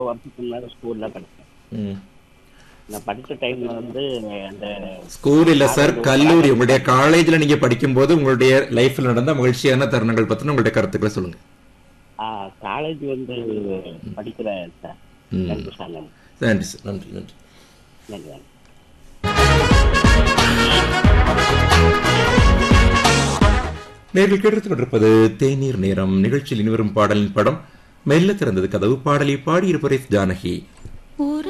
வருஷத்துக்கு முன்னாடி ஸ்கூல்ல படிச்சேன் ம். நான் படிச்ச டைம்ல வந்து அந்த ஸ்கூல் இல்ல சார் கல்லூரி உங்களுடைய காலேஜ்ல நீங்க படிக்கும்போது உங்களுடைய லைஃப்ல நடந்த மகிழ்ச்சியான தருணங்கள் பத்தின உங்களுடைய கருத்துக்களை சொல்லுங்க காலேஜ் வந்து படிக்கிறேன் சார் ம். நன்றி சார் நன்றி நன்றி சார் நன்றி நன்றி நன்றி நன்றி நேர்கள் கேட்டுக் கொண்டிருப்பது தேநீர் நேரம் நிகழ்ச்சியில் இனிவரும் பாடலின் படம் மெல்ல திறந்தது கதவு பாடலை பாடியிருப்பரை ஜானகி ஒரு